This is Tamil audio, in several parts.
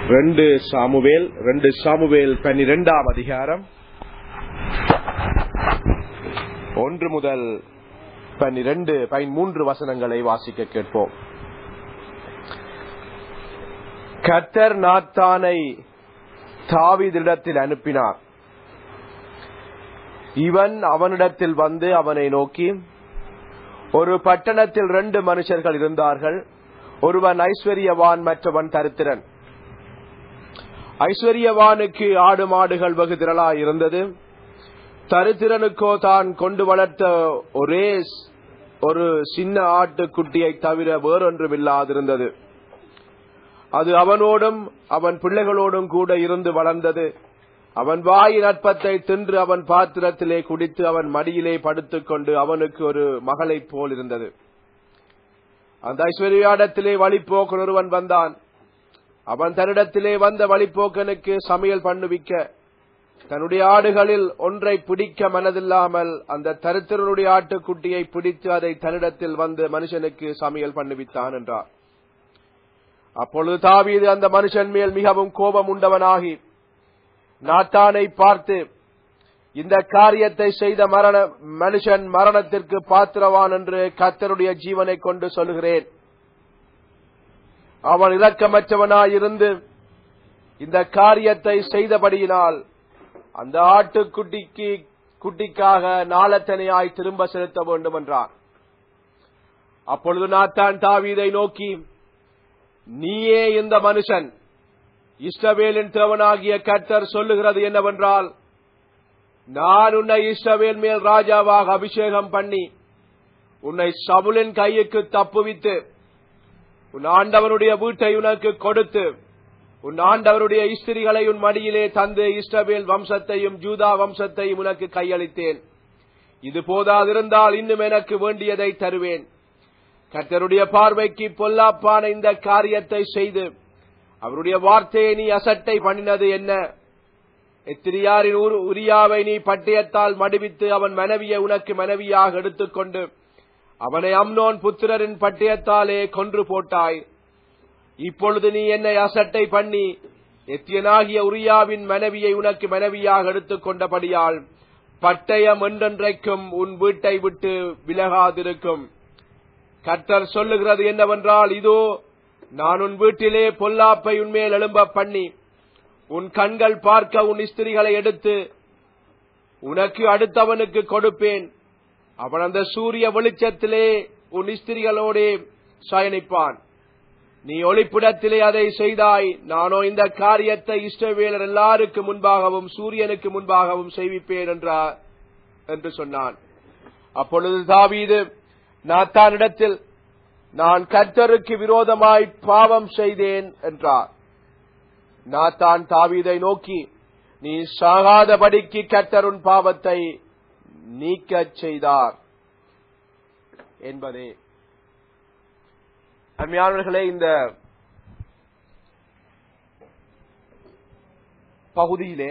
ரெண்டு சாமுவேல் ரெண்டு சாமுவேல் பன்னிரெண்டாம் அதிகாரம் ஒன்று முதல் பன்னிரண்டு பதிமூன்று வசனங்களை வாசிக்க கேட்போம் கர்த்தர் நாத்தானை தாவீதிடத்தில் அனுப்பினார் இவன் அவனிடத்தில் வந்து அவனை நோக்கி ஒரு பட்டணத்தில் ரெண்டு மனுஷர்கள் இருந்தார்கள் ஒருவன் ஐஸ்வர்யவான் மற்றவன் தரித்திரன் ஐஸ்வர்யவானுக்கு ஆடு மாடுகள் வெகு திரளா இருந்தது தரித்திரனுக்கோ தான் கொண்டு வளர்த்த ஒரே ஒரு சின்ன ஆட்டுக்குட்டியை தவிர வேறொன்றும் இல்லாதிருந்தது அது அவனோடும் அவன் பிள்ளைகளோடும் கூட இருந்து வளர்ந்தது அவன் வாயின் அற்பத்தை தின்று அவன் பாத்திரத்திலே குடித்து அவன் மடியிலே படுத்துக் கொண்டு அவனுக்கு ஒரு மகளைப் போல் இருந்தது அந்த ஐஸ்வர்யாடத்திலே வழிப்போக்கன் ஒருவன் வந்தான் அவன் தன்னிடத்திலே வந்த வழிப்போக்கனுக்கு சமையல் பண்ணுவிக்க தன்னுடைய ஆடுகளில் ஒன்றை பிடிக்க மனதில்லாமல் அந்த தரித்திரனுடைய ஆட்டுக்குட்டியை பிடித்து அதை தன்னிடத்தில் வந்து மனுஷனுக்கு சமையல் பண்ணுவித்தான் என்றார் அப்பொழுது தாவீது அந்த மனுஷன் மேல் மிகவும் கோபம் உண்டவனாகி நாத்தானை பார்த்து இந்த காரியத்தை செய்த மரண மனுஷன் மரணத்திற்கு பாத்திரவான் என்று கத்தருடைய ஜீவனை கொண்டு சொல்கிறேன் அவன் இரக்கமற்றவனாயிருந்து இந்த காரியத்தை செய்தபடியினால் அந்த ஆட்டுக்குட்டிக்கு குட்டிக்காக நாளத்தனையாய் திரும்ப செலுத்த வேண்டும் என்றார் அப்பொழுது நாத்தான் தாவீதை நோக்கி நீயே இந்த மனுஷன் இஷ்டவேலின் தேவனாகிய கர்த்தர் சொல்லுகிறது என்னவென்றால் நான் உன்னை இஷ்டவேல் மேல் ராஜாவாக அபிஷேகம் பண்ணி உன்னை சவுலின் கையுக்கு தப்புவித்து உன் ஆண்டவனுடைய வீட்டை உனக்கு கொடுத்து உன் ஆண்டவருடைய இஸ்திரிகளை உன் மடியிலே தந்து இஷ்டவேல் வம்சத்தையும் ஜூதா வம்சத்தையும் உனக்கு கையளித்தேன் இது போதாதிருந்தால் இன்னும் எனக்கு வேண்டியதை தருவேன் கர்த்தருடைய பார்வைக்கு பொல்லாப்பான இந்த காரியத்தை செய்து அவருடைய வார்த்தையை நீ அசட்டை பண்ணினது என்ன எத்திரியாரின் உரியாவை நீ பட்டயத்தால் மடுவித்து அவன் மனைவியை உனக்கு மனைவியாக எடுத்துக்கொண்டு அவனை அம்னோன் புத்திரரின் பட்டயத்தாலே கொன்று போட்டாய் இப்பொழுது நீ என்னை அசட்டை பண்ணி எத்தியனாகிய உரியாவின் மனைவியை உனக்கு மனைவியாக எடுத்துக் கொண்டபடியால் பட்டயம் என்றென்றைக்கும் உன் வீட்டை விட்டு விலகாதிருக்கும் கர்த்தர் சொல்லுகிறது என்னவென்றால் இதோ நான் உன் வீட்டிலே பொல்லாப்பை உன்மேல் எழும்ப பண்ணி உன் கண்கள் பார்க்க உன் ஸ்திரிகளை எடுத்து உனக்கு அடுத்தவனுக்கு கொடுப்பேன் அவன் அந்த சூரிய வெளிச்சத்திலே உன் ஸ்திரிகளோடே சயனிப்பான் நீ ஒளிப்பிடத்திலே அதை செய்தாய் நானோ இந்த காரியத்தை இஷ்டவேலர் எல்லாருக்கு முன்பாகவும் சூரியனுக்கு முன்பாகவும் செய்விப்பேன் என்றார் என்று சொன்னான் அப்பொழுது தாவீது நாத்தானிடத்தில் நான் கர்த்தருக்கு விரோதமாய் பாவம் செய்தேன் என்றார் நாத்தான் தாவீதை நோக்கி நீ சாகாதபடிக்கு கர்த்தருன் பாவத்தை நீக்கச் செய்தார் என்பதே அருமையானவர்களே இந்த பகுதியிலே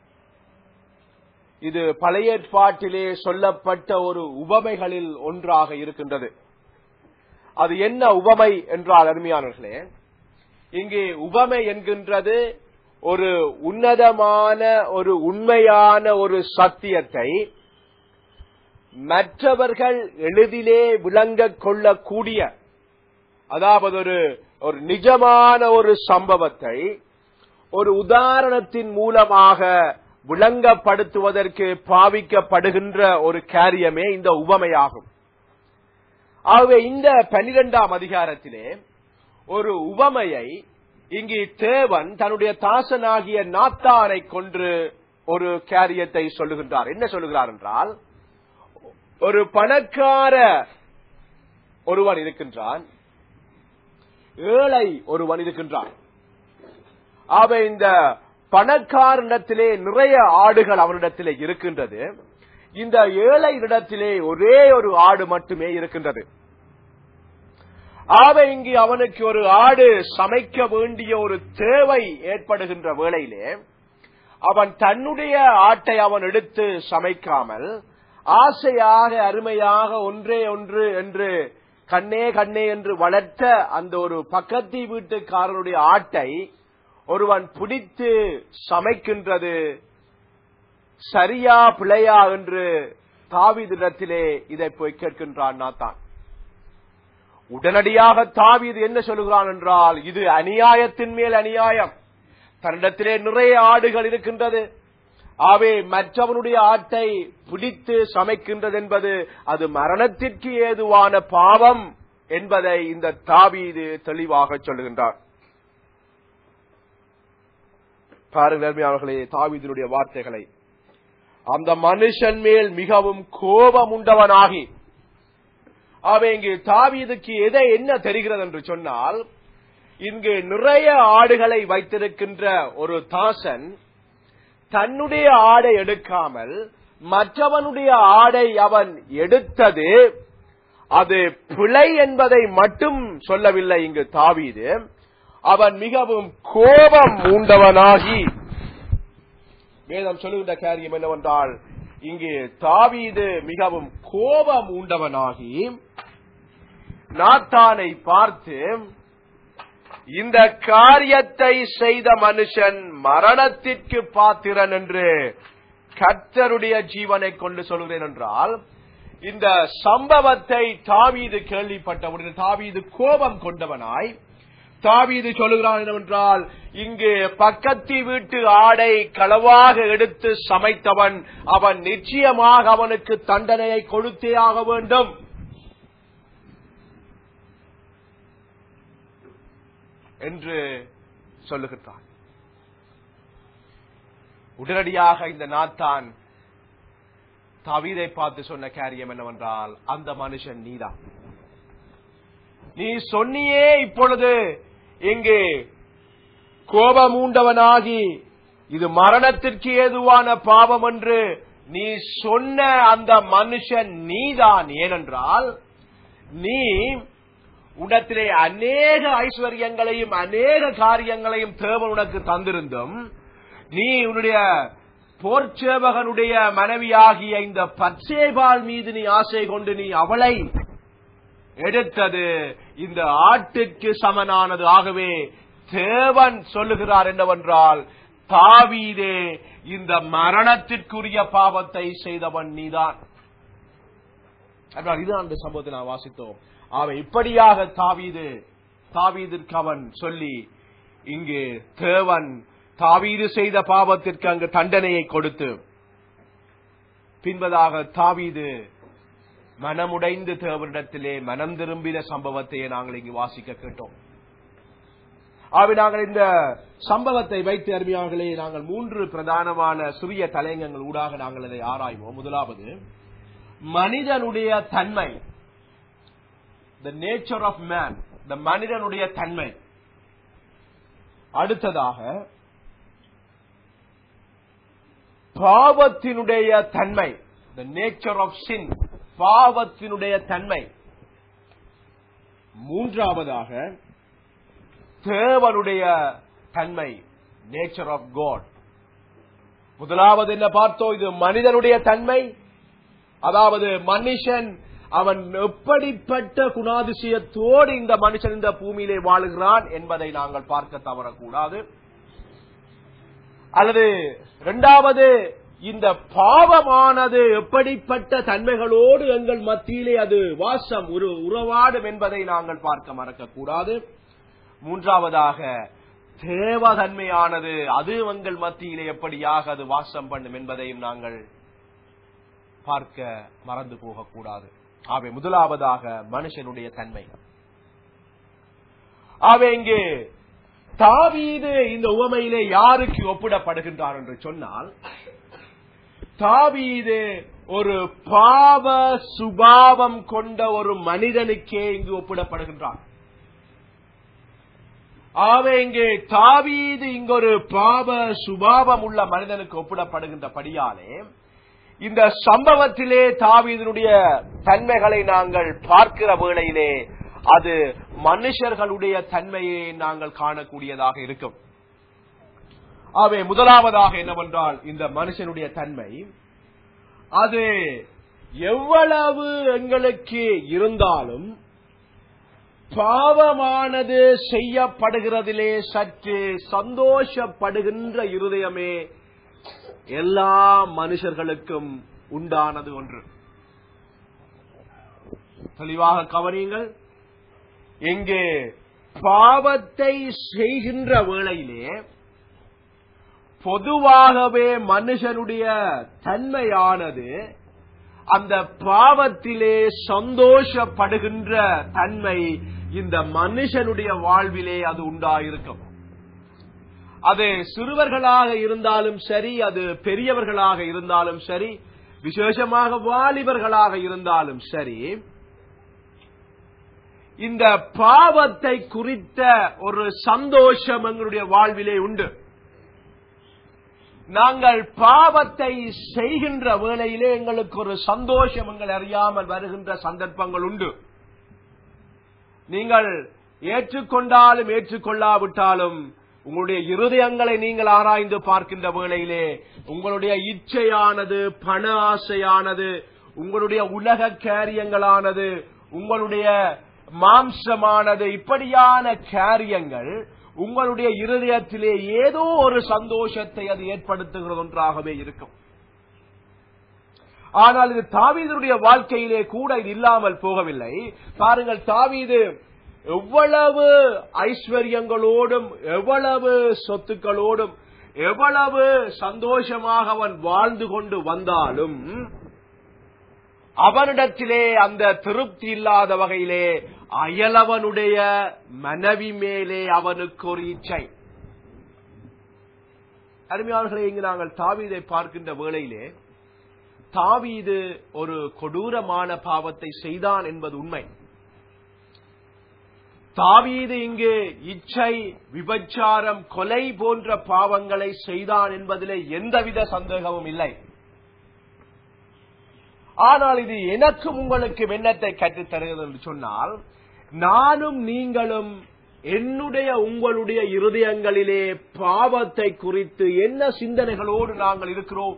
இது பழைய ஏற்பாட்டிலே சொல்லப்பட்ட ஒரு உவமைகளில் ஒன்றாக இருக்கின்றது அது என்ன உவமை என்றால் அருமையானவர்களே இங்கே உவமை என்கின்றது ஒரு உன்னதமான ஒரு உண்மையான ஒரு சத்தியத்தை மற்றவர்கள் எளிதிலே விளங்க கொள்ளக்கூடிய அதாவது ஒரு ஒரு நிஜமான ஒரு சம்பவத்தை ஒரு உதாரணத்தின் மூலமாக விளங்கப்படுத்துவதற்கு பாவிக்கப்படுகின்ற ஒரு காரியமே இந்த உவமையாகும் ஆகவே இந்த பனிரெண்டாம் அதிகாரத்திலே ஒரு உவமையை இங்கு தேவன் தன்னுடைய தாசனாகிய நாத்தானை கொன்று ஒரு காரியத்தை சொல்லுகின்றார் என்ன சொல்லுகிறார் என்றால் ஒரு பணக்கார ஒருவன் இருக்கின்றான் ஏழை ஒருவன் இருக்கின்றான் அவை இந்த பணக்காரனிடத்திலே நிறைய ஆடுகள் அவனிடத்திலே இருக்கின்றது இந்த ஏழை இடத்திலே ஒரே ஒரு ஆடு மட்டுமே இருக்கின்றது ஆவை இங்கு அவனுக்கு ஒரு ஆடு சமைக்க வேண்டிய ஒரு தேவை ஏற்படுகின்ற வேளையிலே அவன் தன்னுடைய ஆட்டை அவன் எடுத்து சமைக்காமல் ஆசையாக அருமையாக ஒன்றே ஒன்று என்று கண்ணே கண்ணே என்று வளர்த்த அந்த ஒரு பக்கத்து வீட்டுக்காரனுடைய ஆட்டை ஒருவன் பிடித்து சமைக்கின்றது சரியா பிழையா என்று தாவீதிடத்திலே இதை போய் கேட்கின்றான் நாத்தான் உடனடியாக தாவீது என்ன சொல்லுகிறான் என்றால் இது அநியாயத்தின் மேல் அநியாயம் தன்னிடத்திலே நிறைய ஆடுகள் இருக்கின்றது ஆவே மற்றவனுடைய ஆட்டை பிடித்து சமைக்கின்றது என்பது அது மரணத்திற்கு ஏதுவான பாவம் என்பதை இந்த தாவீது தெளிவாக சொல்லுகின்றார் பாருங்கள் அவர்களே தாவீதினுடைய வார்த்தைகளை அந்த மனுஷன் மேல் மிகவும் கோபம் உண்டவனாகி அவை இங்கு தாவீதுக்கு எதை என்ன தெரிகிறது என்று சொன்னால் இங்கு நிறைய ஆடுகளை வைத்திருக்கின்ற ஒரு தாசன் தன்னுடைய ஆடை எடுக்காமல் மற்றவனுடைய ஆடை அவன் எடுத்தது அது பிழை என்பதை மட்டும் சொல்லவில்லை இங்கு தாவீது அவன் மிகவும் கோபம் மூண்டவனாகி வேதம் சொல்லுகின்ற காரியம் என்னவென்றால் இங்கே தாவீது மிகவும் கோபம் உண்டவனாகி நாத்தானை பார்த்து இந்த காரியத்தை செய்த மனுஷன் மரணத்திற்கு பாத்திரன் என்று கர்த்தருடைய ஜீவனை கொண்டு சொல்கிறேன் என்றால் இந்த சம்பவத்தை தாவீது கேள்விப்பட்டவுடன் தாவீது கோபம் கொண்டவனாய் தாவீது சொல்லுகிறான் என்னவென்றால் இங்கு பக்கத்தி வீட்டு ஆடை களவாக எடுத்து சமைத்தவன் அவன் நிச்சயமாக அவனுக்கு தண்டனையை கொடுத்தே ஆக வேண்டும் என்று சொல்லுகின்றான் உடனடியாக இந்த நாத்தான் தவீதை பார்த்து சொன்ன காரியம் என்னவென்றால் அந்த மனுஷன் நீதான் நீ சொன்னியே இப்பொழுது இங்கு கோபமூண்டவனாகி இது மரணத்திற்கு ஏதுவான பாவம் என்று நீ சொன்ன அந்த மனுஷன் நீதான் ஏனென்றால் நீ உடத்திலே அநேக ஐஸ்வர்யங்களையும் அநேக காரியங்களையும் தேவன் உனக்கு தந்திருந்தும் நீ உன்னுடைய போர்ச்சேவகனுடைய மனைவியாகிய இந்த பச்சேபால் மீது நீ ஆசை கொண்டு நீ அவளை எடுத்தது இந்த ஆட்டுக்கு சமனானது ஆகவே தேவன் சொல்லுகிறார் என்னவென்றால் தாவீதே இந்த மரணத்திற்குரிய பாவத்தை செய்தவன் நீதான் என்றால் இதுதான் அந்த சம்பவத்தை நான் வாசித்தோம் அவன் இப்படியாக தாவீது தாவீதிற்கு அவன் சொல்லி இங்கு தேவன் தாவீது செய்த பாவத்திற்கு அங்கு தண்டனையை கொடுத்து பின்பதாக தாவீது மனமுடைந்து தேவனிடத்திலே மனம் திரும்பின சம்பவத்தையே நாங்கள் இங்கு வாசிக்க கேட்டோம் ஆகவே நாங்கள் இந்த சம்பவத்தை வைத்து அருமையாகலே நாங்கள் மூன்று பிரதானமான சிறிய தலையங்கங்கள் ஊடாக நாங்கள் அதை ஆராய்வோம் முதலாவது மனிதனுடைய தன்மை the nature of man the மனிதனுடைய தன்மை அடுத்ததாக பாவத்தினுடைய தன்மை த நேச்சர் ஆஃப் சின் பாவத்தினுடைய தன்மை மூன்றாவதாக தேவனுடைய தன்மை நேச்சர் ஆஃப் காட் முதலாவது என்ன பார்த்தோம் இது மனிதனுடைய தன்மை அதாவது மனுஷன் அவன் எப்படிப்பட்ட குணாதிசயத்தோடு இந்த மனுஷன் இந்த பூமியிலே வாழுகிறான் என்பதை நாங்கள் பார்க்க தவறக்கூடாது அல்லது இரண்டாவது இந்த பாவமானது எப்படிப்பட்ட தன்மைகளோடு எங்கள் மத்தியிலே அது வாசம் ஒரு உறவாடும் என்பதை நாங்கள் பார்க்க மறக்கக்கூடாது மூன்றாவதாக தேவதன்மையானது அது எங்கள் மத்தியிலே எப்படியாக அது வாசம் பண்ணும் என்பதையும் நாங்கள் பார்க்க மறந்து போகக்கூடாது ஆகவே முதலாவதாக மனுஷனுடைய தன்மை ஆகவே இங்கே தாவீது இந்த உவமையிலே யாருக்கு ஒப்பிடப்படுகின்றார் என்று சொன்னால் தாவீது ஒரு பாவ சுபாவம் கொண்ட ஒரு மனிதனுக்கே இங்கு ஒப்பிடப்படுகின்றான் ஆவே இங்கே தாவீது இங்கு ஒரு பாவ சுபாவம் உள்ள மனிதனுக்கு ஒப்பிடப்படுகின்றபடியாலே இந்த சம்பவத்திலே தாவீதனுடைய தன்மைகளை நாங்கள் பார்க்கிற வேளையிலே அது மனுஷர்களுடைய தன்மையை நாங்கள் காணக்கூடியதாக இருக்கும் ஆகவே முதலாவதாக என்னவென்றால் இந்த மனுஷனுடைய தன்மை அது எவ்வளவு எங்களுக்கு இருந்தாலும் பாவமானது செய்யப்படுகிறதிலே சற்று சந்தோஷப்படுகின்ற இருதயமே எல்லா மனுஷர்களுக்கும் உண்டானது ஒன்று தெளிவாக கவனியுங்கள் இங்கே பாவத்தை செய்கின்ற வேளையிலே பொதுவாகவே மனுஷனுடைய தன்மையானது அந்த பாவத்திலே சந்தோஷப்படுகின்ற தன்மை இந்த மனுஷனுடைய வாழ்விலே அது உண்டாயிருக்கும் அது சிறுவர்களாக இருந்தாலும் சரி அது பெரியவர்களாக இருந்தாலும் சரி விசேஷமாக வாலிபர்களாக இருந்தாலும் சரி இந்த பாவத்தை குறித்த ஒரு சந்தோஷம் எங்களுடைய வாழ்விலே உண்டு நாங்கள் பாவத்தை செய்கின்ற வேளையிலே எங்களுக்கு ஒரு சந்தோஷம் எங்கள் அறியாமல் வருகின்ற சந்தர்ப்பங்கள் உண்டு நீங்கள் ஏற்றுக்கொண்டாலும் ஏற்றுக்கொள்ளாவிட்டாலும் உங்களுடைய இருதயங்களை நீங்கள் ஆராய்ந்து பார்க்கின்ற வேளையிலே உங்களுடைய இச்சையானது பண ஆசையானது உங்களுடைய உலக காரியங்களானது உங்களுடைய மாம்சமானது இப்படியான காரியங்கள் உங்களுடைய இருதயத்திலே ஏதோ ஒரு சந்தோஷத்தை அது ஏற்படுத்துகிறது ஒன்றாகவே இருக்கும் ஆனால் இது தாவீதனுடைய வாழ்க்கையிலே கூட இது இல்லாமல் போகவில்லை பாருங்கள் தாவீது எவ்வளவு ஐஸ்வர்யங்களோடும் எவ்வளவு சொத்துக்களோடும் எவ்வளவு சந்தோஷமாக அவன் வாழ்ந்து கொண்டு வந்தாலும் அவனிடத்திலே அந்த திருப்தி இல்லாத வகையிலே அயலவனுடைய மனைவி மேலே அவனுக்கு ஒரு இச்சை அருமையாளர்களை இங்கு நாங்கள் தாவீதை பார்க்கின்ற வேளையிலே தாவீது ஒரு கொடூரமான பாவத்தை செய்தான் என்பது உண்மை தாவீது இங்கு இச்சை விபச்சாரம் கொலை போன்ற பாவங்களை செய்தான் என்பதிலே எந்தவித சந்தேகமும் இல்லை ஆனால் இது எனக்கும் உங்களுக்கு வெண்ணத்தை கற்றுத் தருகிறது என்று சொன்னால் நானும் நீங்களும் என்னுடைய உங்களுடைய இருதயங்களிலே பாவத்தை குறித்து என்ன சிந்தனைகளோடு நாங்கள் இருக்கிறோம்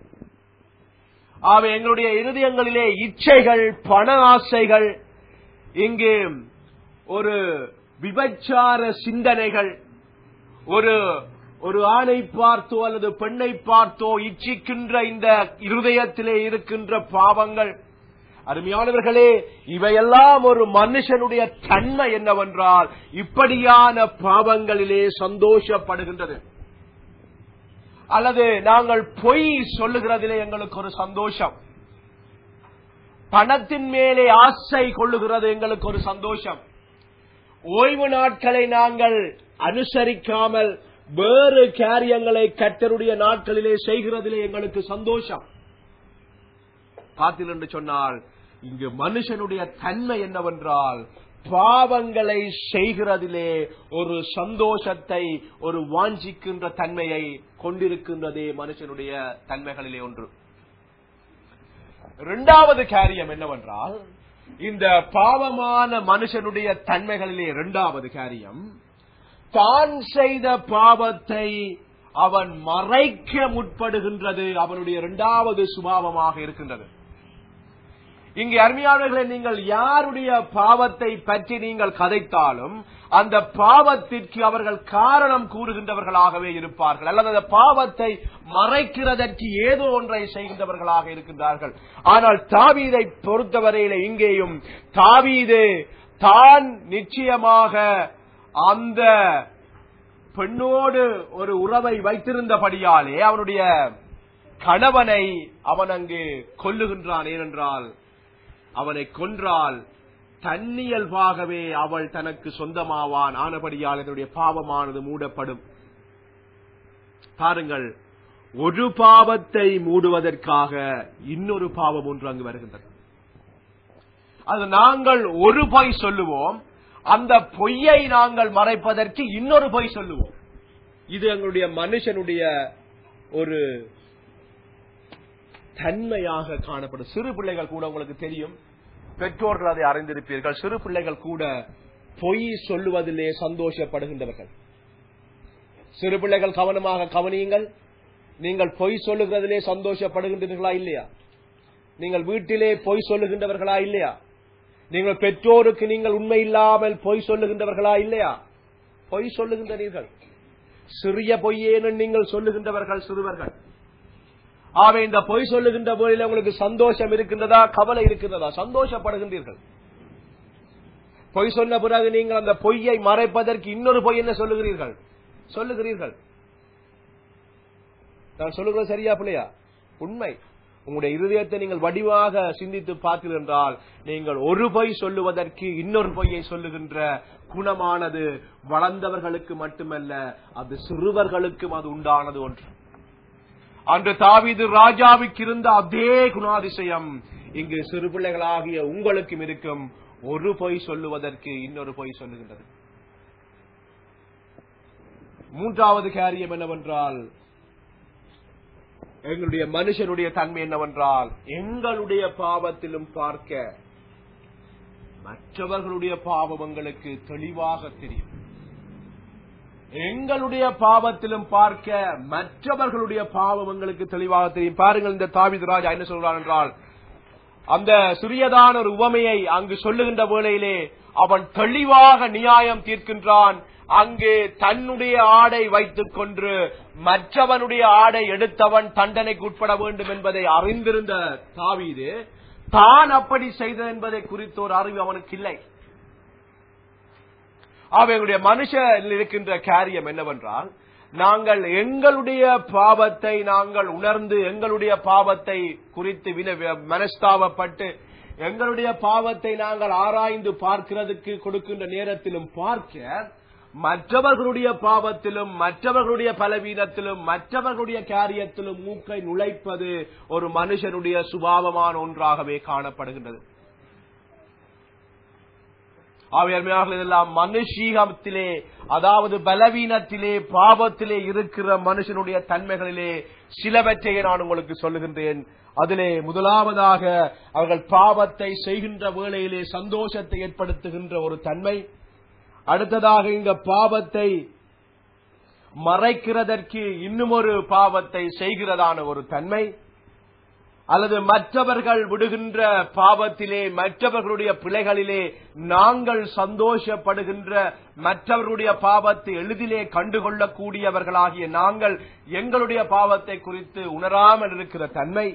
ஆக எங்களுடைய இருதயங்களிலே இச்சைகள் பண ஆசைகள் இங்கு ஒரு விபச்சார சிந்தனைகள் ஒரு ஒரு ஆணை பார்த்தோ அல்லது பெண்ணை பார்த்தோ இச்சிக்கின்ற இந்த இருதயத்திலே இருக்கின்ற பாவங்கள் அருமையானவர்களே இவையெல்லாம் ஒரு மனுஷனுடைய தன்மை என்னவென்றால் இப்படியான பாவங்களிலே சந்தோஷப்படுகின்றது அல்லது நாங்கள் பொய் சொல்லுகிறதிலே எங்களுக்கு ஒரு சந்தோஷம் பணத்தின் மேலே ஆசை கொள்ளுகிறது எங்களுக்கு ஒரு சந்தோஷம் ஓய்வு நாட்களை நாங்கள் அனுசரிக்காமல் வேறு காரியங்களை கட்டருடைய நாட்களிலே செய்கிறதிலே எங்களுக்கு சந்தோஷம் பார்த்தீர்கள் என்று சொன்னால் இங்கு மனுஷனுடைய தன்மை என்னவென்றால் பாவங்களை செய்கிறதிலே ஒரு சந்தோஷத்தை ஒரு வாஞ்சிக்கின்ற தன்மையை கொண்டிருக்கின்றதே மனுஷனுடைய தன்மைகளிலே ஒன்று இரண்டாவது காரியம் என்னவென்றால் இந்த பாவமான மனுஷனுடைய தன்மைகளிலே இரண்டாவது காரியம் தான் செய்த பாவத்தை அவன் மறைக்க முற்படுகின்றது அவனுடைய இரண்டாவது சுபாவமாக இருக்கின்றது இங்கே அருமையாளர்களை நீங்கள் யாருடைய பாவத்தை பற்றி நீங்கள் கதைத்தாலும் அந்த பாவத்திற்கு அவர்கள் காரணம் கூறுகின்றவர்களாகவே இருப்பார்கள் அல்லது அந்த பாவத்தை மறைக்கிறதற்கு ஏதோ ஒன்றை செய்கின்றவர்களாக இருக்கின்றார்கள் ஆனால் தாவீதை பொறுத்தவரையில இங்கேயும் தாவீது தான் நிச்சயமாக அந்த பெண்ணோடு ஒரு உறவை வைத்திருந்தபடியாலே அவனுடைய கணவனை அவன் அங்கு கொல்லுகின்றான் ஏனென்றால் அவனை கொன்றால் தன்னியல்பாகவே அவள் தனக்கு சொந்தமாவான் ஆனபடியால் இதனுடைய பாவமானது மூடப்படும் பாருங்கள் ஒரு பாவத்தை மூடுவதற்காக இன்னொரு பாவம் ஒன்று அங்கு வருகின்றது அது நாங்கள் ஒரு பொய் சொல்லுவோம் அந்த பொய்யை நாங்கள் மறைப்பதற்கு இன்னொரு பொய் சொல்லுவோம் இது எங்களுடைய மனுஷனுடைய ஒரு தன்மையாக காணப்படும் சிறு பிள்ளைகள் கூட உங்களுக்கு தெரியும் பெற்றோர்கள் அதை அறிந்திருப்பீர்கள் சிறு பிள்ளைகள் கூட பொய் சொல்லுவதிலே சந்தோஷப்படுகின்றவர்கள் சிறு பிள்ளைகள் கவனமாக கவனியுங்கள் நீங்கள் பொய் சொல்லுகிறதிலே சந்தோஷப்படுகின்றீர்களா இல்லையா நீங்கள் வீட்டிலே பொய் சொல்லுகின்றவர்களா இல்லையா நீங்கள் பெற்றோருக்கு நீங்கள் உண்மை இல்லாமல் பொய் சொல்லுகின்றவர்களா இல்லையா பொய் சொல்லுகின்றீர்கள் சிறிய பொய்யேன்னு நீங்கள் சொல்லுகின்றவர்கள் சிறுவர்கள் ஆக இந்த பொய் சொல்லுகின்ற போதில் உங்களுக்கு சந்தோஷம் இருக்கின்றதா கவலை இருக்கின்றதா சந்தோஷப்படுகின்றீர்கள் பொய் சொன்ன பிறகு நீங்கள் அந்த பொய்யை மறைப்பதற்கு இன்னொரு பொய் என்ன சொல்லுகிறீர்கள் சொல்லுகிறீர்கள் நான் சொல்லுகிறது சரியா பிள்ளையா உண்மை உங்களுடைய இருதயத்தை நீங்கள் வடிவாக சிந்தித்து பார்த்தீர்கள் என்றால் நீங்கள் ஒரு பொய் சொல்லுவதற்கு இன்னொரு பொய்யை சொல்லுகின்ற குணமானது வளர்ந்தவர்களுக்கு மட்டுமல்ல அது சிறுவர்களுக்கும் அது உண்டானது ஒன்று அன்று தாவீது ராஜாவுக்கு இருந்த அதே குணாதிசயம் இங்கு சிறு பிள்ளைகளாகிய உங்களுக்கும் இருக்கும் ஒரு பொய் சொல்லுவதற்கு இன்னொரு பொய் சொல்லுகின்றது மூன்றாவது காரியம் என்னவென்றால் எங்களுடைய மனுஷனுடைய தன்மை என்னவென்றால் எங்களுடைய பாவத்திலும் பார்க்க மற்றவர்களுடைய பாவம் எங்களுக்கு தெளிவாக தெரியும் எங்களுடைய பாவத்திலும் பார்க்க மற்றவர்களுடைய பாவம் எங்களுக்கு தெளிவாக தெரியும் பாருங்கள் இந்த தாவிது ராஜா என்ன சொல்றான் என்றால் அந்த சிறியதான ஒரு உவமையை அங்கு சொல்லுகின்ற வேளையிலே அவன் தெளிவாக நியாயம் தீர்க்கின்றான் அங்கு தன்னுடைய ஆடை வைத்துக் கொண்டு மற்றவனுடைய ஆடை எடுத்தவன் தண்டனைக்கு உட்பட வேண்டும் என்பதை அறிந்திருந்த தாவீது தான் அப்படி செய்தது என்பதை குறித்த ஒரு அறிவு அவனுக்கு இல்லை அவங்களுடைய மனுஷன் இருக்கின்ற காரியம் என்னவென்றால் நாங்கள் எங்களுடைய பாவத்தை நாங்கள் உணர்ந்து எங்களுடைய பாவத்தை குறித்து வின- மனஸ்தாபப்பட்டு எங்களுடைய பாவத்தை நாங்கள் ஆராய்ந்து பார்க்கிறதுக்கு கொடுக்கின்ற நேரத்திலும் பார்க்க மற்றவர்களுடைய பாவத்திலும் மற்றவர்களுடைய பலவீனத்திலும் மற்றவர்களுடைய காரியத்திலும் மூக்கை நுழைப்பது ஒரு மனுஷனுடைய சுபாவமான ஒன்றாகவே காணப்படுகின்றது ஆவியர்மையாக இதெல்லாம் மனுஷீகத்திலே அதாவது பலவீனத்திலே பாவத்திலே இருக்கிற மனுஷனுடைய தன்மைகளிலே சிலவற்றையே நான் உங்களுக்கு சொல்லுகின்றேன் அதிலே முதலாவதாக அவர்கள் பாவத்தை செய்கின்ற வேளையிலே சந்தோஷத்தை ஏற்படுத்துகின்ற ஒரு தன்மை அடுத்ததாக இந்த பாவத்தை மறைக்கிறதற்கு இன்னும் ஒரு பாவத்தை செய்கிறதான ஒரு தன்மை அல்லது மற்றவர்கள் விடுகின்ற பாவத்திலே மற்றவர்களுடைய பிழைகளிலே நாங்கள் சந்தோஷப்படுகின்ற மற்றவர்களுடைய பாவத்தை எளிதிலே கண்டுகொள்ளக்கூடியவர்களாகிய நாங்கள் எங்களுடைய பாவத்தை குறித்து உணராமல் இருக்கிற தன்மை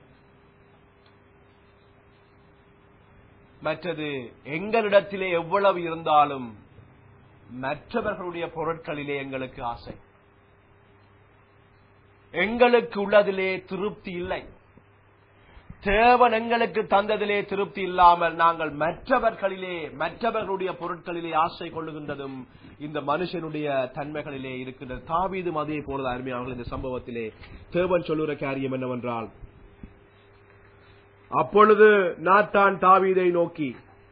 மற்றது எங்களிடத்திலே எவ்வளவு இருந்தாலும் மற்றவர்களுடைய பொருட்களிலே எங்களுக்கு ஆசை எங்களுக்கு உள்ளதிலே திருப்தி இல்லை தேவன் எங்களுக்கு தந்ததிலே திருப்தி இல்லாமல் நாங்கள் மற்றவர்களிலே மற்றவர்களுடைய பொருட்களிலே ஆசை கொள்ளுகின்றதும் இந்த மனுஷனுடைய தன்மைகளிலே இருக்கின்றது தாவீதும் அதே போல அருமையாக இந்த சம்பவத்திலே தேவன் சொல்லுகிற காரியம் என்னவென்றால் அப்பொழுது நாத்தான் தாவீதை நோக்கி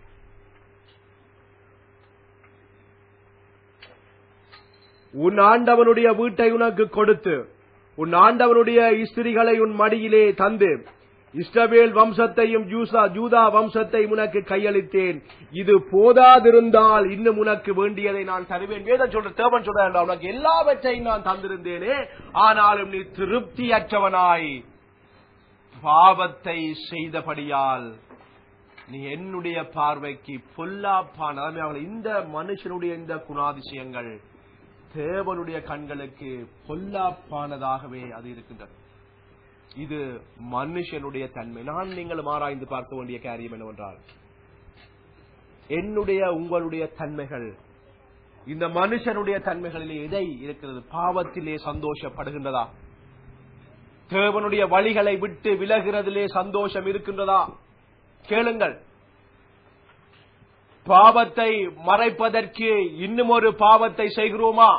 உன் ஆண்டவனுடைய வீட்டை உனக்கு கொடுத்து உன் ஆண்டவனுடைய ஸ்திரிகளை உன் மடியிலே தந்து இஸ்ரவேல் வம்சத்தையும் ஜூசா ஜூதா வம்சத்தை உனக்கு கையளித்தேன் இது போதாதிருந்தால் இன்னும் உனக்கு வேண்டியதை நான் தருவேன் வேதம் சொல்ற தேவன் சொல்ற உனக்கு எல்லாவற்றையும் நான் தந்திருந்தேனே ஆனாலும் நீ திருப்தியற்றவனாய் பாவத்தை செய்தபடியால் நீ என்னுடைய பார்வைக்கு பொல்லாப்பான அதாவது அவர்கள் இந்த மனுஷனுடைய இந்த குணாதிசயங்கள் தேவனுடைய கண்களுக்கு பொல்லாப்பானதாகவே அது இருக்கின்றது இது மனுஷனுடைய தன்மை நான் நீங்கள் ஆராய்ந்து பார்க்க வேண்டிய காரியம் என்னவென்றால் என்னுடைய உங்களுடைய தன்மைகள் இந்த மனுஷனுடைய தன்மைகளிலே எதை இருக்கிறது பாவத்திலே சந்தோஷப்படுகின்றதா தேவனுடைய வழிகளை விட்டு விலகிறதிலே சந்தோஷம் இருக்கின்றதா கேளுங்கள் பாவத்தை மறைப்பதற்கு இன்னும் ஒரு பாவத்தை செய்கிறோமா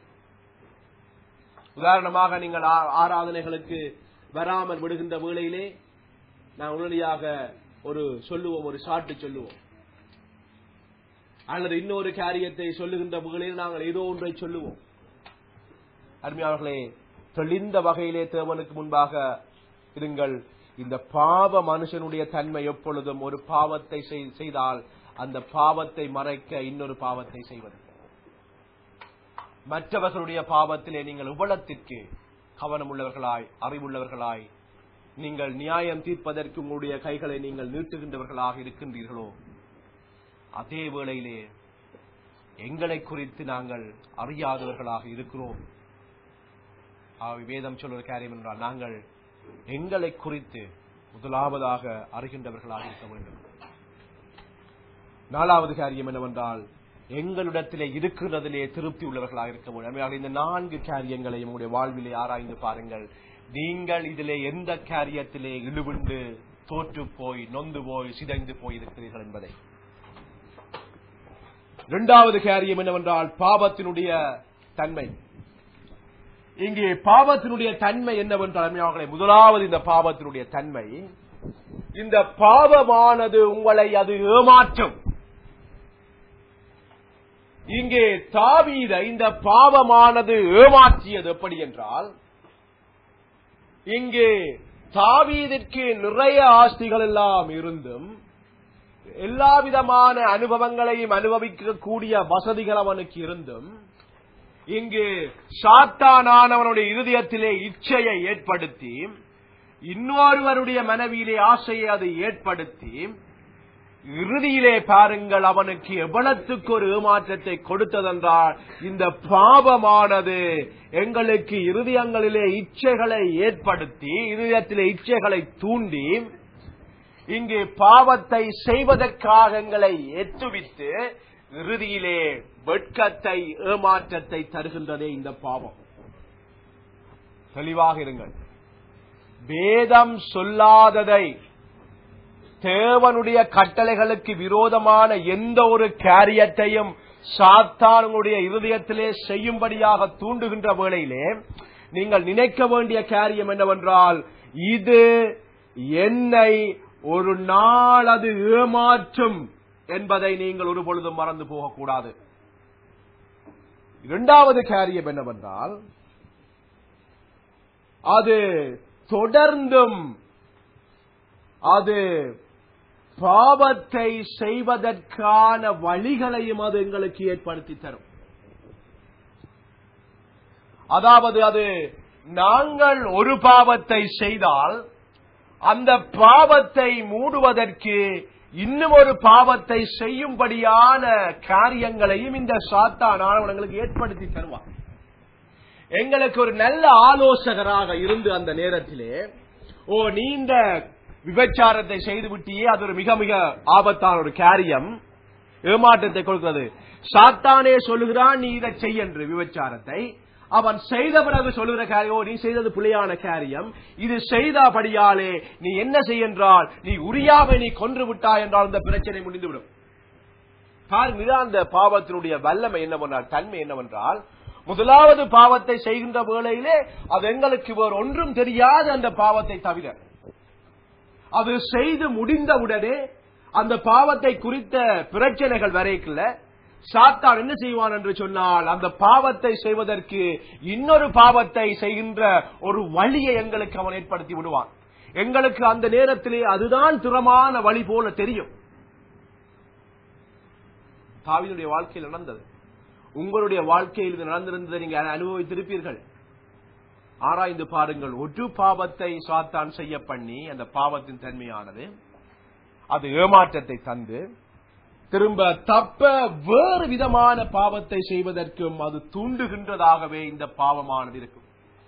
உதாரணமாக நீங்கள் ஆ- ஆராதனைகளுக்கு வராமல் விடுகின்ற வேளையிலே நான் உடனடியாக ஒரு சொல்லுவோம் ஒரு சாட்டு சொல்லுவோம் அல்லது இன்னொரு காரியத்தை சொல்லுகின்ற வேளையில் நாங்கள் ஏதோ ஒன்றை சொல்லுவோம் அருமையாளர்களே தெளிந்த வகையிலே தேவனுக்கு முன்பாக இருங்கள் இந்த பாவ மனுஷனுடைய தன்மை எப்பொழுதும் ஒரு பாவத்தை செய்- செய்தால் அந்த பாவத்தை மறைக்க இன்னொரு பாவத்தை செய்வது மற்றவர்களுடைய பாவத்திலே நீங்கள் உபலத்திற்கு கவனமுள்ளவர்களாய் அறிவுள்ளவர்களாய் நீங்கள் நியாயம் தீர்ப்பதற்கு உங்களுடைய கைகளை நீங்கள் நீட்டுகின்றவர்களாக இருக்கின்றீர்களோ அதே வேளையிலே எங்களை குறித்து நாங்கள் அறியாதவர்களாக இருக்கிறோம் ஆகவே வேதம் சொல்வது காரியம் என்றால் நாங்கள் எங்களை குறித்து முதலாவதாக அறிகின்றவர்களாக இருக்க வேண்டும் நாலாவது காரியம் என்னவென்றால் எங்களிடத்திலே இருக்கிறதிலே திருப்தி உள்ளவர்களாக இருக்க வேண்டும் எனவே இந்த நான்கு காரியங்களை உங்களுடைய வாழ்விலே ஆராய்ந்து பாருங்கள் நீங்கள் இதிலே எந்த காரியத்திலே இழுவிண்டு தோற்று போய் நொந்து போய் சிதைந்து போய் இருக்கிறீர்கள் என்பதை இரண்டாவது காரியம் என்னவென்றால் பாவத்தினுடைய தன்மை இங்கே பாவத்தினுடைய தன்மை என்னவென்றால் அருமையானவர்களே, முதலாவது இந்த பாவத்தினுடைய தன்மை இந்த பாவமானது உங்களை அது ஏமாற்றும் இங்கே தாவீத இந்த பாவமானது ஏமாற்றியது எப்படி என்றால் இங்கே தாவீதிற்கு நிறைய ஆஸ்திகள் எல்லாம் இருந்தும் எல்லா விதமான அனுபவங்களையும் அனுபவிக்கக்கூடிய வசதிகள் அவனுக்கு இருந்தும் இங்கு சாத்தானானவனுடைய இருதயத்திலே இச்சையை ஏற்படுத்தி இன்னொருவருடைய மனைவியிலே ஆசையை அது ஏற்படுத்தி இறுதியிலே பாருங்கள் அவனுக்கு எவ்வளத்துக்கு ஒரு ஏமாற்றத்தை கொடுத்ததென்றால் இந்த பாவமானது எங்களுக்கு இருதயங்களிலே இச்சைகளை ஏற்படுத்தி இருதயத்திலே இச்சைகளை தூண்டி இங்கு பாவத்தை செய்வதற்காக எங்களை எத்துவித்து இறுதியிலே வெட்கத்தை ஏமாற்றத்தை தருகின்றதே இந்த பாவம் தெளிவாக இருங்கள் வேதம் சொல்லாததை தேவனுடைய கட்டளைகளுக்கு விரோதமான எந்த ஒரு காரியத்தையும் சாத்தானுடைய இருதயத்திலே செய்யும்படியாக தூண்டுகின்ற வேளையிலே நீங்கள் நினைக்க வேண்டிய காரியம் என்னவென்றால் இது என்னை ஒரு நாள் அது ஏமாற்றும் என்பதை நீங்கள் ஒரு பொழுதும் மறந்து போகக்கூடாது இரண்டாவது காரியம் என்னவென்றால் அது தொடர்ந்தும் அது பாவத்தை செய்வதற்கான வழிகளையும் அது எங்களுக்கு ஏற்படுத்தி தரும் அதாவது அது நாங்கள் ஒரு பாவத்தை செய்தால் அந்த பாவத்தை மூடுவதற்கு இன்னும் ஒரு பாவத்தை செய்யும்படியான காரியங்களையும் இந்த சாத்தான் எங்களுக்கு ஏற்படுத்தி தருவார் எங்களுக்கு ஒரு நல்ல ஆலோசகராக இருந்து அந்த நேரத்திலே ஓ நீ இந்த விபச்சாரத்தை செய்து விட்டியே அது ஒரு மிக மிக ஆபத்தான ஒரு காரியம் ஏமாற்றத்தை கொடுக்கிறது சாத்தானே சொல்லுகிறான் நீ இதை செய் என்று விபச்சாரத்தை அவன் செய்த பிறகு சொல்லுகிற காரியம் "ஓ, நீ செய்தது புலியான காரியம் இது செய்தபடியாலே நீ என்ன செய்யென்றால் நீ உரியாவை நீ கொன்று விட்டாய் என்றால் இந்த பிரச்சனை முடிந்துவிடும் பாருங்க இதுதான் அந்த பாவத்தினுடைய வல்லமை என்னவென்றால் தன்மை என்னவென்றால் முதலாவது பாவத்தை செய்கின்ற வேளையிலே அது எங்களுக்கு வேறு ஒன்றும் தெரியாத அந்த பாவத்தை தவிர அது செய்து முடிந்தவுடனே அந்த பாவத்தை குறித்த பிரச்சனைகள் வரைக்குள்ள சாத்தான் என்ன செய்வான் என்று சொன்னால் அந்த பாவத்தை செய்வதற்கு இன்னொரு பாவத்தை செய்கின்ற ஒரு வழியை எங்களுக்கு அவன் ஏற்படுத்தி விடுவான் எங்களுக்கு அந்த நேரத்திலே அதுதான் திறமான வழி போல தெரியும் தாவினுடைய வாழ்க்கையில் நடந்தது உங்களுடைய வாழ்க்கையில் இது நடந்திருந்ததை நீங்க அனுபவித்திருப்பீர்கள் ஆராய்ந்து பாருங்கள் ஒரு பாவத்தை சாத்தான் செய்ய பண்ணி அந்த பாவத்தின் தன்மையானது அது ஏமாற்றத்தை தந்து திரும்ப தப்ப வேறு விதமான பாவத்தை செய்வதற்கும் அது தூண்டுகின்றதாகவே இந்த பாவமானது இருக்கும்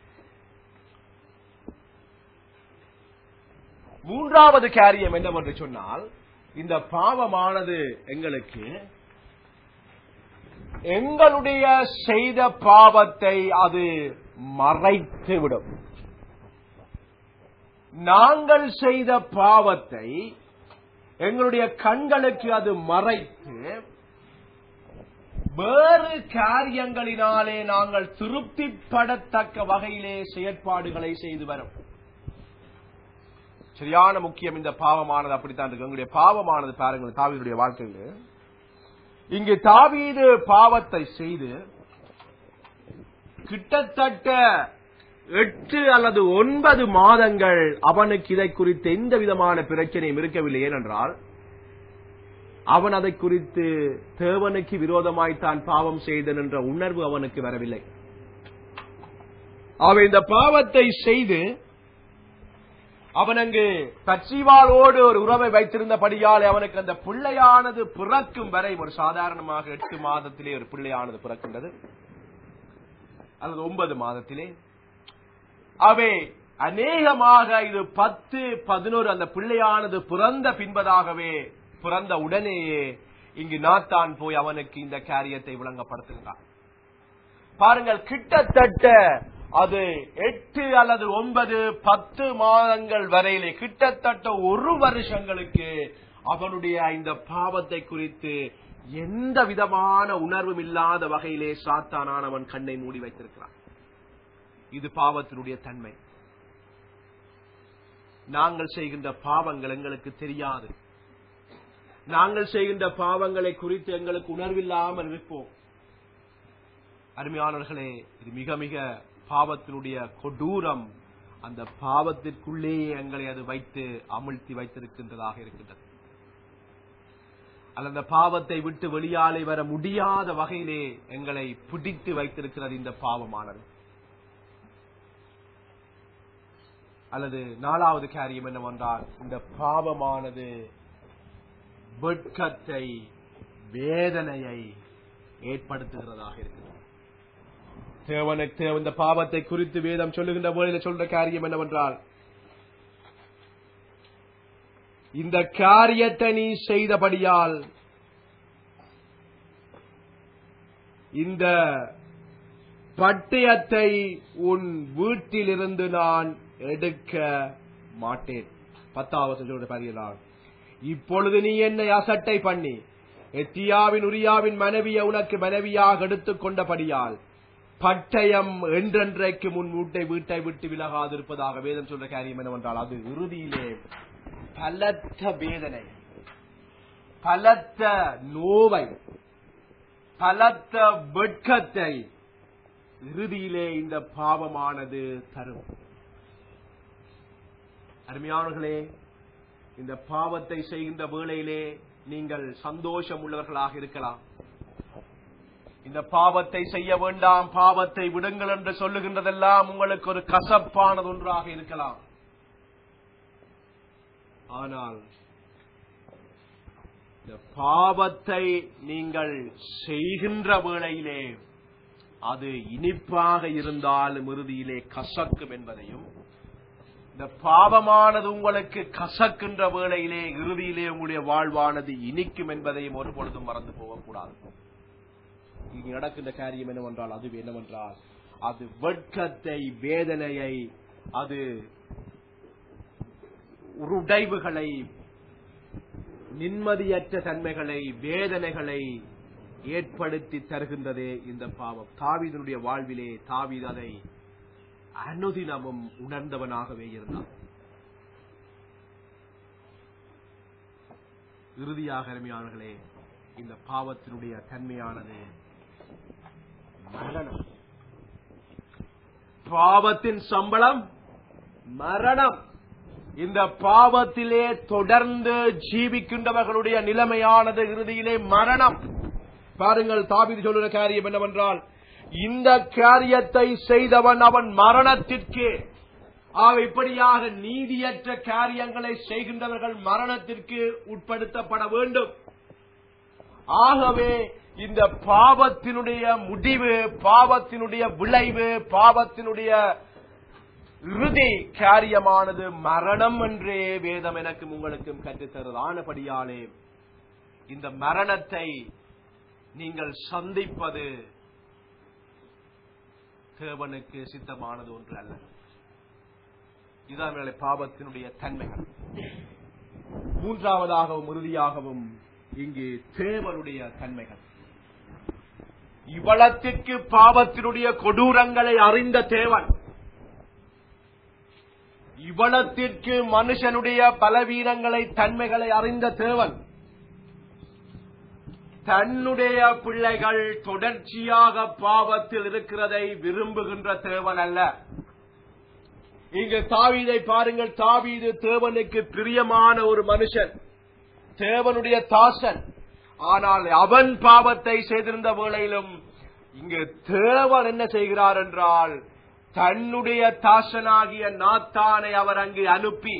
மூன்றாவது காரியம் என்னவென்று சொன்னால் இந்த பாவமானது எங்களுக்கு எங்களுடைய செய்த பாவத்தை அது மறைத்து விடும் நாங்கள் செய்த பாவத்தை எங்களுடைய கண்களுக்கு அது மறைத்து வேறு காரியங்களினாலே நாங்கள் திருப்திப்படத்தக்க வகையிலே செயற்பாடுகளை செய்து வரும் சரியான முக்கியம் இந்த பாவமானது அப்படித்தான் இருக்கு எங்களுடைய பாவமானது பாருங்கள் தாவீதுடைய வாழ்க்கையில் இங்கு தாவீது பாவத்தை செய்து கிட்டத்தட்ட எட்டு அல்லது ஒன்பது மாதங்கள் அவனுக்கு இதை குறித்து எந்த விதமான பிரச்சனையும் இருக்கவில்லை ஏனென்றால் அவன் அதை குறித்து தேவனுக்கு விரோதமாய் தான் பாவம் செய்தன் என்ற உணர்வு அவனுக்கு வரவில்லை அவன் இந்த பாவத்தை செய்து அவன் அங்கு பச்சிவாளோடு ஒரு உறவை வைத்திருந்தபடியால் அவனுக்கு அந்த பிள்ளையானது பிறக்கும் வரை ஒரு சாதாரணமாக எட்டு மாதத்திலே ஒரு பிள்ளையானது பிறக்கின்றது அல்லது ஒன்பது மாதத்திலே அவை அநேகமாக இது பத்து பதினோரு அந்த பிள்ளையானது பிறந்த பின்பதாகவே பிறந்த உடனேயே இங்கு நாத்தான் போய் அவனுக்கு இந்த காரியத்தை விளங்கப்படுத்துகிறான் பாருங்கள் கிட்டத்தட்ட அது எட்டு அல்லது ஒன்பது பத்து மாதங்கள் வரையிலே கிட்டத்தட்ட ஒரு வருஷங்களுக்கு அவனுடைய இந்த பாவத்தை குறித்து எந்த விதமான உணர்வும் இல்லாத வகையிலே சாத்தானானவன் கண்ணை மூடி வைத்திருக்கிறான் இது பாவத்தினுடைய தன்மை நாங்கள் செய்கின்ற பாவங்கள் எங்களுக்கு தெரியாது நாங்கள் செய்கின்ற பாவங்களை குறித்து எங்களுக்கு உணர்வில்லாமல் இருப்போம் அருமையானவர்களே இது மிக மிக பாவத்தினுடைய கொடூரம் அந்த பாவத்திற்குள்ளேயே எங்களை அது வைத்து அமிழ்த்தி வைத்திருக்கின்றதாக இருக்கின்றது அல்ல அந்த பாவத்தை விட்டு வெளியாலே வர முடியாத வகையிலே எங்களை பிடித்து வைத்திருக்கிறது இந்த பாவமானது அல்லது நாலாவது காரியம் என்னவென்றால் இந்த பாவமானது வெட்கத்தை வேதனையை ஏற்படுத்துகிறதாக இருக்கிறது தேவனுக்கு தேவ- இந்த பாவத்தை குறித்து வேதம் சொல்லுகின்ற வேளையில சொல்ற காரியம் என்னவென்றால் இந்த காரியத்தை நீ செய்தபடியால் இந்த பட்டயத்தை உன் வீட்டிலிருந்து நான் எடுக்க மாட்டேன் பத்தாவது சொல்ற பாருகிறார் இப்பொழுது நீ என்னை அசட்டை பண்ணி எத்தியாவின் உரியாவின் மனைவியை உனக்கு மனைவியாக எடுத்துக் கொண்டபடியால் பட்டயம் என்றென்றைக்கு முன் வீட்டை வீட்டை விட்டு விலகாதிருப்பதாக வேதம் சொல்ற காரியம் என்னவென்றால் அது இறுதியிலே பலத்த வேதனை பலத்த நோவை பலத்த வெட்கத்தை இறுதியிலே இந்த பாவமானது தரும் அருமையானவர்களே இந்த பாவத்தை செய்கின்ற வேளையிலே நீங்கள் சந்தோஷம் உள்ளவர்களாக இருக்கலாம் இந்த பாவத்தை செய்ய வேண்டாம் பாவத்தை விடுங்கள் என்று சொல்லுகின்றதெல்லாம் உங்களுக்கு ஒரு கசப்பானது ஒன்றாக இருக்கலாம் ஆனால் இந்த பாவத்தை நீங்கள் செய்கின்ற வேளையிலே அது இனிப்பாக இருந்தாலும் இறுதியிலே கசக்கும் என்பதையும் இந்த பாவமானது உங்களுக்கு கசக்கின்ற வேளையிலே இறுதியிலே உங்களுடைய வாழ்வானது இனிக்கும் என்பதையும் ஒரு பொழுதும் மறந்து போகக்கூடாது இங்கு நடக்கின்ற காரியம் என்னவென்றால் அது என்னவென்றால் அது வெட்கத்தை வேதனையை அது உடைவுகளை நிம்மதியற்ற தன்மைகளை வேதனைகளை ஏற்படுத்தி தருகின்றதே இந்த பாவம் தாவீதனுடைய வாழ்விலே தாவீது அதை அனுதினமும் உணர்ந்தவனாகவே இருந்தான் இறுதியாக அருமையானவர்களே இந்த பாவத்தினுடைய தன்மையானது மரணம் பாவத்தின் சம்பளம் மரணம் இந்த பாவத்திலே தொடர்ந்து ஜீவிக்கின்றவர்களுடைய நிலைமையானது இறுதியிலே மரணம் பாருங்கள் தாபீது சொல்லுற காரியம் என்னவென்றால் இந்த காரியத்தை செய்தவன் அவன் மரணத்திற்கு ஆக இப்படியாக நீதியற்ற காரியங்களை செய்கின்றவர்கள் மரணத்திற்கு உட்படுத்தப்பட வேண்டும் ஆகவே இந்த பாவத்தினுடைய முடிவு பாவத்தினுடைய விளைவு பாவத்தினுடைய இறுதி காரியமானது மரணம் என்றே வேதம் எனக்கும் உங்களுக்கும் கற்றுத்தருது ஆனபடியாலே இந்த மரணத்தை நீங்கள் சந்திப்பது தேவனுக்கு சித்தமானது ஒன்று அல்ல இதான் பாவத்தினுடைய தன்மைகள் மூன்றாவதாகவும் இறுதியாகவும் இங்கு தேவனுடைய தன்மைகள் இவ்வளத்திற்கு பாவத்தினுடைய கொடூரங்களை அறிந்த தேவன் இவ்வளத்திற்கு மனுஷனுடைய பலவீனங்களை தன்மைகளை அறிந்த தேவன் தன்னுடைய பிள்ளைகள் தொடர்ச்சியாக பாவத்தில் இருக்கிறதை விரும்புகின்ற தேவன் அல்ல இங்கு தாவீதை பாருங்கள் தாவீது தேவனுக்கு பிரியமான ஒரு மனுஷன் தேவனுடைய தாசன் ஆனால் அவன் பாவத்தை செய்திருந்த வேளையிலும் இங்கு தேவன் என்ன செய்கிறார் என்றால் தன்னுடைய தாசனாகிய நாத்தானை அவர் அங்கு அனுப்பி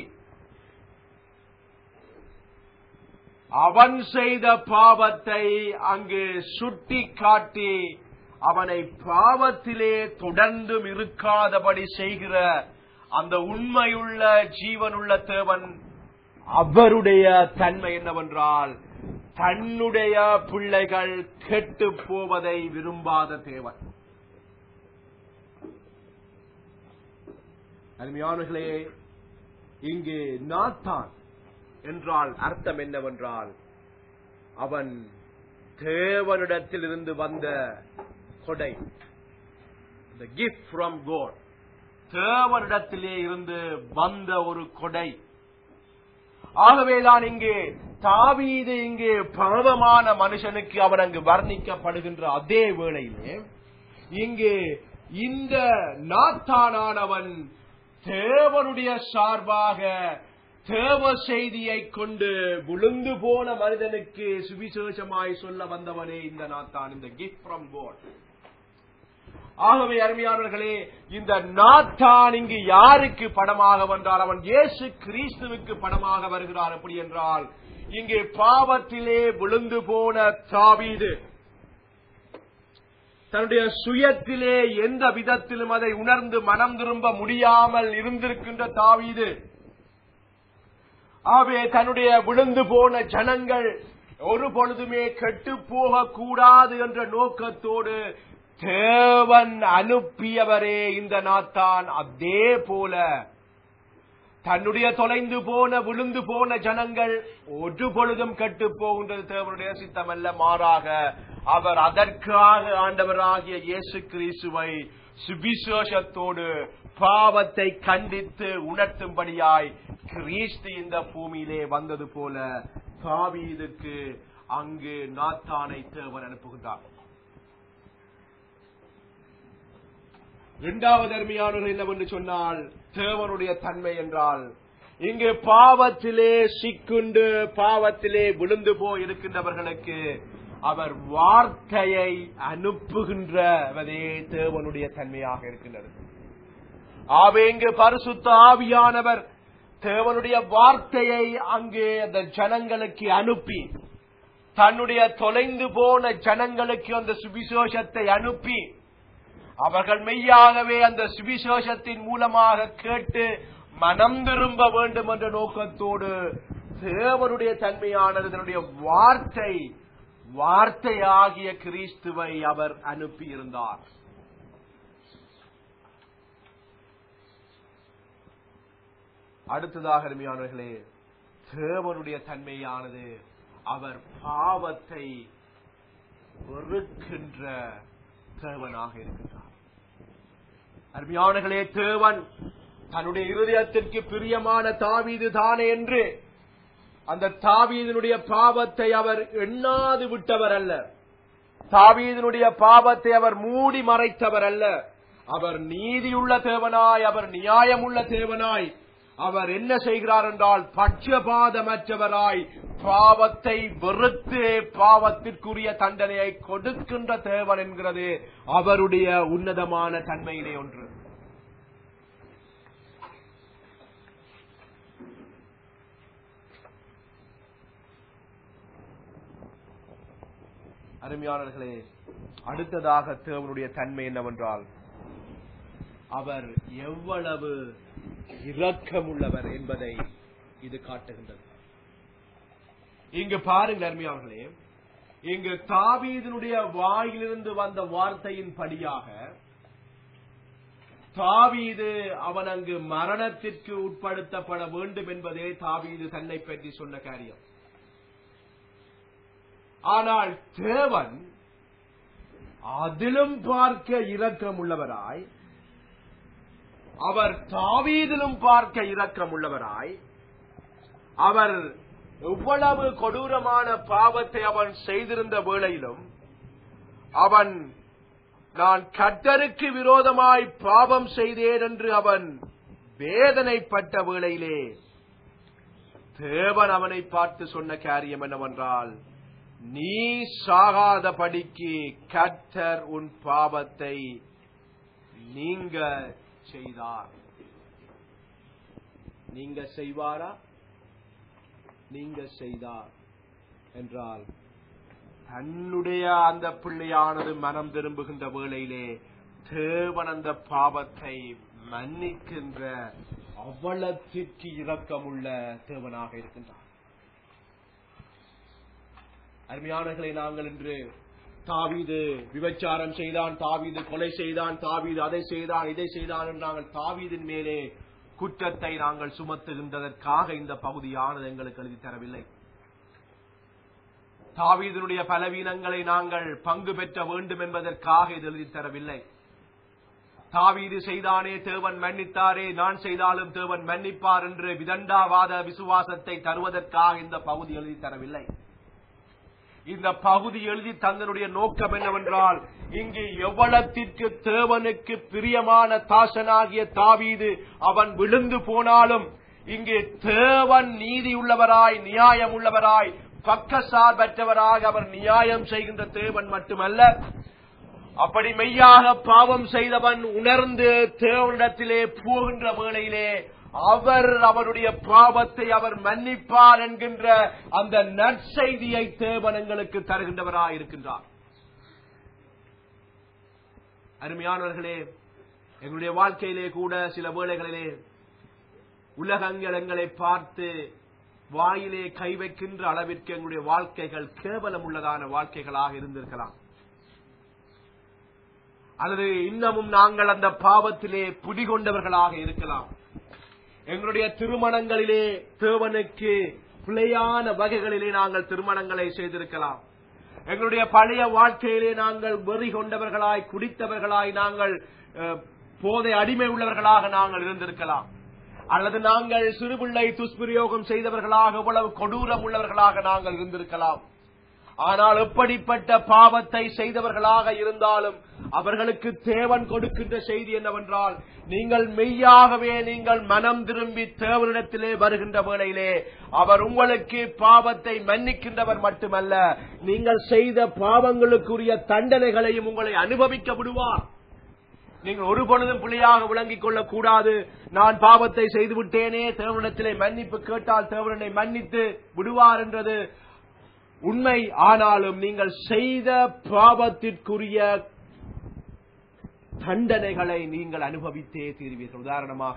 அவன் செய்த பாவத்தை அங்கு சுட்டி காட்டி அவனை பாவத்திலே தொடர்ந்தும் இருக்காதபடி செய்கிற அந்த உண்மையுள்ள ஜீவனுள்ள தேவன் அவருடைய தன்மை என்னவென்றால் தன்னுடைய பிள்ளைகள் கெட்டு போவதை விரும்பாத தேவன் அருமையானர்களே இங்கு நாத்தான் என்றால் அர்த்தம் என்னவென்றால் அவன் தேவனிடத்தில் இருந்து வந்த கொடை the gift from God தேவனிடத்திலே இருந்து வந்த ஒரு கொடை ஆகவேதான் இங்கு தாவீது இங்கு பாவமான மனுஷனுக்கு அவன் அங்கு வர்ணிக்கப்படுகின்ற அதே வேளையிலே இங்கு இந்த நாத்தானானவன் தேவனுடைய சார்பாக தேவ செய்தியை கொண்டு விழுந்து போன மனிதனுக்கு சுவிசேஷமாய் சொல்ல வந்தவனே இந்த நாத்தான் இந்த கிஃப்ட் ஃப்ரம் கோட் ஆகவே அருமையானவர்களே இந்த நாத்தான் இங்கு யாருக்கு படமாக வந்தால் அவன் இயேசு கிறிஸ்துவுக்கு படமாக வருகிறார் எப்படி என்றால் இங்கு பாவத்திலே விழுந்து போன தாவீது தன்னுடைய சுயத்திலே எந்த விதத்திலும் அதை உணர்ந்து மனம் திரும்ப முடியாமல் இருந்திருக்கின்ற தாவீது ஆகவே தன்னுடைய விழுந்து போன ஜனங்கள் ஒரு பொழுதுமே கெட்டு போக கூடாது என்ற நோக்கத்தோடு தேவன் அனுப்பியவரே இந்த நாத்தான் அதே போல தன்னுடைய தொலைந்து போன விழுந்து போன ஜனங்கள் ஒரு பொழுதும் கெட்டு போகின்றது தேவனுடைய சித்தமல்ல மாறாக அவர் அதற்காக ஆண்டவராகிய இயேசு கிறிஸ்துவை சுவிசேஷத்தோடு பாவத்தை கண்டித்து உணர்த்தும்படியாய் கிறிஸ்து இந்த பூமியிலே வந்தது போல தாவீதுக்கு அங்கு நாத்தானை தேவன் அனுப்புகின்றார் இரண்டாவது அருமையானவர் என்னவென்று சொன்னால் தேவனுடைய தன்மை என்றால் இங்கு பாவத்திலே சிக்குண்டு பாவத்திலே விழுந்து போய் இருக்கின்றவர்களுக்கு அவர் வார்த்தையை அனுப்புகின்றவதே தேவனுடைய தன்மையாக இருக்கின்றது ஆவே இங்கு பரிசுத்த ஆவியானவர் தேவனுடைய வார்த்தையை அங்கே அந்த ஜனங்களுக்கு அனுப்பி தன்னுடைய தொலைந்து போன ஜனங்களுக்கு அந்த சுவிசேஷத்தை அனுப்பி அவர்கள் மெய்யாகவே அந்த சுவிசேஷத்தின் மூலமாக கேட்டு மனம் திரும்ப வேண்டும் என்ற நோக்கத்தோடு தேவனுடைய தன்மையானது தன்னுடைய வார்த்தை வார்த்தையாகிய கிறிஸ்துவை அவர் அனுப்பியிருந்தார் அடுத்ததாக அருமையானவர்களே தேவனுடைய தன்மையானது அவர் பாவத்தை வெறுக்கின்ற தேவனாக இருக்கின்றார் அருமையானர்களே தேவன் தன்னுடைய இருதயத்திற்கு பிரியமான தாவீது தானே என்று அந்த தாவீதனுடைய பாவத்தை அவர் எண்ணாது விட்டவர் அல்ல தாவீதனுடைய பாவத்தை அவர் மூடி மறைத்தவர் அல்ல அவர் நீதியுள்ள தேவனாய் அவர் நியாயமுள்ள தேவனாய் அவர் என்ன செய்கிறார் என்றால் பட்சபாதமற்றவராய் பாவத்தை வெறுத்து பாவத்திற்குரிய தண்டனையை கொடுக்கின்ற தேவன் என்கிறது அவருடைய உன்னதமான தன்மையிலே ஒன்று அருமையாளர்களே அடுத்ததாக தேவனுடைய தன்மை என்னவென்றால் அவர் எவ்வளவு இரக்கமுள்ளவர் என்பதை இது காட்டுகின்றது இங்கு பாருங்கள் அருமையாளர்களே இங்கு தாவீதனுடைய வாயிலிருந்து வந்த வார்த்தையின் படியாக தாவீது அவன் அங்கு மரணத்திற்கு உட்படுத்தப்பட வேண்டும் என்பதே தாவீது தன்னை பற்றி சொன்ன காரியம் ஆனால் தேவன் அதிலும் பார்க்க இரக்கம் உள்ளவராய் அவர் தாவீதிலும் பார்க்க இரக்கம் உள்ளவராய் அவர் எவ்வளவு கொடூரமான பாவத்தை அவன் செய்திருந்த வேளையிலும் அவன் நான் கர்த்தருக்கு விரோதமாய் பாவம் செய்தேன் என்று அவன் வேதனைப்பட்ட வேளையிலே தேவன் அவனை பார்த்து சொன்ன காரியம் என்னவென்றால் நீ சாகாதபடிக்கு கர்த்தர் உன் பாவத்தை நீங்க செய்தார் நீங்க செய்வாரா நீங்க செய்தார் என்றால் தன்னுடைய அந்த பிள்ளையானது மனம் திரும்புகின்ற வேளையிலே தேவன் அந்த பாவத்தை மன்னிக்கின்ற அவ்வளத்திற்கு இரக்கமுள்ள தேவனாக இருக்கின்றார் அருமையானர்களை நாங்கள் இன்று தாவீது விபச்சாரம் செய்தான் தாவீது கொலை செய்தான் தாவீது அதை செய்தான் இதை செய்தான் என்று நாங்கள் தாவீதின் மேலே குற்றத்தை நாங்கள் சுமத்துகின்றதற்காக இந்த பகுதியானது எங்களுக்கு எழுதி தரவில்லை தாவீதனுடைய பலவீனங்களை நாங்கள் பங்கு பெற்ற வேண்டும் என்பதற்காக இது எழுதி தரவில்லை தாவீது செய்தானே தேவன் மன்னித்தாரே நான் செய்தாலும் தேவன் மன்னிப்பார் என்று விதண்டாவாத விசுவாசத்தை தருவதற்காக இந்த பகுதி எழுதி தரவில்லை இந்த பகுதி எழுதி தந்தனுடைய நோக்கம் என்னவென்றால் இங்கு எவ்வளத்திற்கு தேவனுக்கு பிரியமான தாசனாகிய தாவீது அவன் விழுந்து போனாலும் இங்கு தேவன் நீதி உள்ளவராய் நியாயம் உள்ளவராய் பக்கசார்பற்றவராக அவர் நியாயம் செய்கின்ற தேவன் மட்டுமல்ல அப்படி மெய்யாக பாவம் செய்தவன் உணர்ந்து தேவனிடத்திலே போகின்ற வேளையிலே அவர் அவருடைய பாவத்தை அவர் மன்னிப்பார் என்கின்ற அந்த நற்செய்தியை தேவன் எங்களுக்கு தருகின்றவராய் இருக்கின்றார் அருமையானவர்களே எங்களுடைய வாழ்க்கையிலே கூட சில வேளைகளிலே உலகங்கள் எங்களை பார்த்து வாயிலே கை வைக்கின்ற அளவிற்கு எங்களுடைய வாழ்க்கைகள் கேவலம் உள்ளதான வாழ்க்கைகளாக இருந்திருக்கலாம் அல்லது இன்னமும் நாங்கள் அந்த பாவத்திலே புடிகொண்டவர்களாக இருக்கலாம் எங்களுடைய திருமணங்களிலே தேவனுக்கு பிழையான வகைகளிலே நாங்கள் திருமணங்களை செய்திருக்கலாம் எங்களுடைய பழைய வாழ்க்கையிலே நாங்கள் வெறி கொண்டவர்களாய் குடித்தவர்களாய் நாங்கள் அஹ், போதை அடிமை உள்ளவர்களாக நாங்கள் இருந்திருக்கலாம் அல்லது நாங்கள் சிறுபிள்ளை துஷ்பிரயோகம் செய்தவர்களாக எவ்வளவு கொடூரம் உள்ளவர்களாக நாங்கள் இருந்திருக்கலாம் ஆனால் எப்படிப்பட்ட பாவத்தை செய்தவர்களாக இருந்தாலும் அவர்களுக்கு தேவன் கொடுக்கின்ற செய்தி என்னவென்றால் நீங்கள் மெய்யாகவே நீங்கள் மனம் திரும்பி தேவனிடத்திலே வருகின்ற வேளையிலே அவர் உங்களுக்கு பாவத்தை மன்னிக்கின்றவர் மட்டுமல்ல நீங்கள் செய்த பாவங்களுக்குரிய தண்டனைகளையும் உங்களை அனுபவிக்க விடுவார் நீங்கள் ஒரு பொழுதும் பிள்ளையாக விளங்கிக் கொள்ளக் கூடாது நான் பாவத்தை செய்து விட்டேனே தேவனிடத்திலே மன்னிப்பு கேட்டால் தேவனை மன்னித்து விடுவார் என்றது உண்மை ஆனாலும் நீங்கள் செய்த பாவத்திற்குரிய தண்டனைகளை நீங்கள் அனுபவித்தே தீர்வீர்கள் உதாரணமாக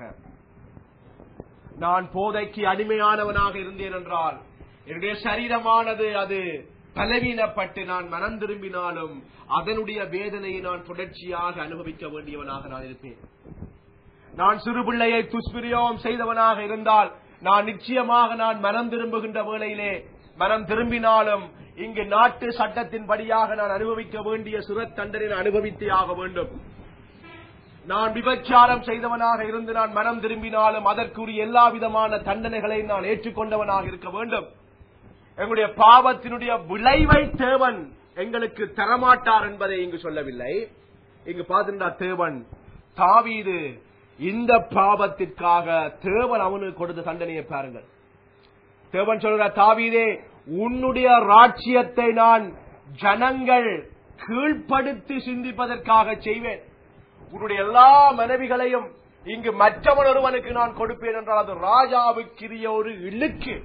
நான் போதைக்கு அடிமையானவனாக இருந்தேன் என்றால் என்னுடைய சரீரமானது அது பலவீனப்பட்டு நான் மனம் திரும்பினாலும் அதனுடைய வேதனையை நான் தொடர்ச்சியாக அனுபவிக்க வேண்டியவனாக நான் இருப்பேன் நான் சிறு பிள்ளையை துஷ்பிரயோகம் செய்தவனாக இருந்தால் நான் நிச்சயமாக நான் மனம் திரும்புகின்ற வேளையிலே மனம் திரும்பினாலும் இங்கு நாட்டு சட்டத்தின்படியாக நான் அனுபவிக்க வேண்டிய சிற தண்டனை அனுபவித்தே ஆக வேண்டும் நான் விபச்சாரம் செய்தவனாக இருந்து நான் மனம் திரும்பினாலும் அதற்குரிய எல்லா விதமான தண்டனைகளை நான் ஏற்றுக்கொண்டவனாக இருக்க வேண்டும் எங்களுடைய பாவத்தினுடைய விளைவை தேவன் எங்களுக்கு தரமாட்டார் என்பதை இங்கு சொல்லவில்லை இங்கு பார்த்துட்டா தேவன் தாவீது இந்த பாவத்திற்காக தேவன் அவனுக்கு கொடுத்த தண்டனையை பாருங்கள் தேவன் சொல்ற தாவீதே உன்னுடைய ராட்சியத்தை நான் ஜனங்கள் கீழ்ப்படுத்தி சிந்திப்பதற்காக செய்வேன் உன்னுடைய எல்லா மனைவிகளையும் இங்கு மற்றவன் ஒருவனுக்கு நான் கொடுப்பேன் என்றால் அது ராஜாவுக்குரிய ஒரு இழுக்கு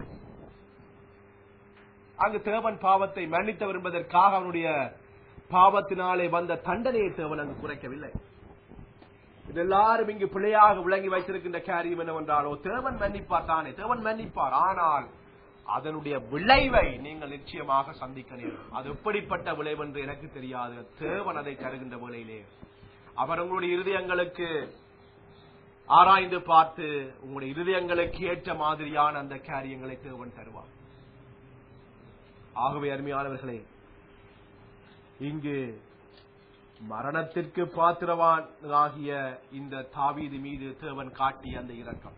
அங்கு தேவன் பாவத்தை மன்னித்தவர் என்பதற்காக அவனுடைய பாவத்தினாலே வந்த தண்டனையை தேவன் அங்கு குறைக்கவில்லை இது எல்லாரும் இங்கு பிழையாக விளங்கி வைத்திருக்கின்ற காரியம் என்னவென்றாலோ தேவன் மன்னிப்பார் தானே தேவன் மன்னிப்பார் ஆனால் அதனுடைய விளைவை நீங்கள் நிச்சயமாக சந்திக்க நேரும் அது எப்படிப்பட்ட விளைவு என்று எனக்கு தெரியாது தேவன் அதை தருகின்ற வேளையிலே அவர் உங்களுடைய இருதயங்களுக்கு ஆராய்ந்து பார்த்து உங்களுடைய இருதயங்களுக்கு ஏற்ற மாதிரியான அந்த காரியங்களை தேவன் தருவார் ஆகவே அருமையானவர்களே இங்கு மரணத்திற்கு பாத்திரவான் ஆகிய இந்த தாவீது மீது தேவன் காட்டிய அந்த இரக்கம்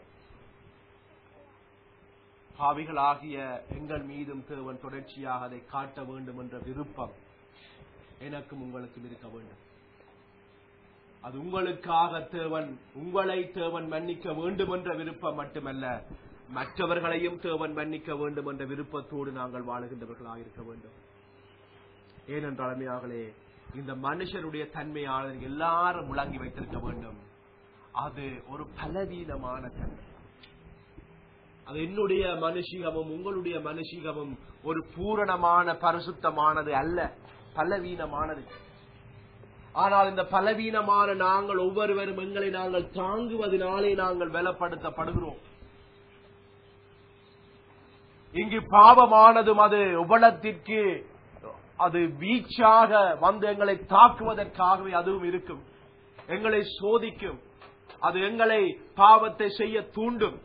பாவிகளாகிய எங்கள் மீதும் தேவன் தொடர்ச்சியாக அதை காட்ட வேண்டும் என்ற விருப்பம் எனக்கும் உங்களுக்கும் இருக்க வேண்டும் அது உங்களுக்காக தேவன் உங்களை தேவன் மன்னிக்க வேண்டும் என்ற விருப்பம் மட்டுமல்ல மற்றவர்களையும் தேவன் மன்னிக்க வேண்டும் என்ற விருப்பத்தோடு நாங்கள் வாழுகின்றவர்களாக இருக்க வேண்டும் ஏனென்றால் அருமையாகலே இந்த மனுஷனுடைய தன்மையானது எல்லாரும் முழங்கி வைத்திருக்க வேண்டும் அது ஒரு பலவீனமான தன்மை அது என்னுடைய மனுஷிகமும் உங்களுடைய மனுஷிகமும் ஒரு பூரணமான பரிசுத்தமானது அல்ல பலவீனமானது ஆனால் இந்த பலவீனமான நாங்கள் ஒவ்வொருவரும் எங்களை நாங்கள் தாங்குவதனாலே நாங்கள் பலப்படுத்தப்படுகிறோம் இங்கு பாவமானதும் அது உபலத்திற்கு அது வீச்சாக வந்து எங்களை தாக்குவதற்காகவே அதுவும் இருக்கும் எங்களை சோதிக்கும் அது எங்களை பாவத்தை செய்ய தூண்டும்